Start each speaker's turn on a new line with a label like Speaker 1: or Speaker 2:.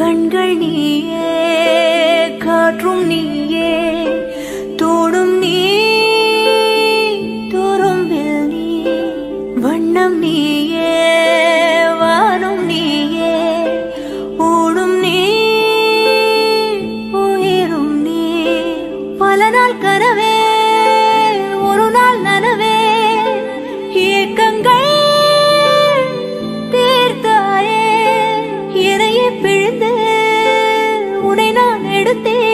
Speaker 1: கண்கள் நீயே காற்றும் நீயே தோடும் நீ துரும்பில் நீ வண்ணம் நீயே வானும் நீயே ஓடும் நீ உயிரும் நீ பல நாள் கனவே ஒரு நாள் நனவே ஏக்கங்கள் தீர்த்தாயே இறையை பிழிந்து உனை நான் எடுத்தேன்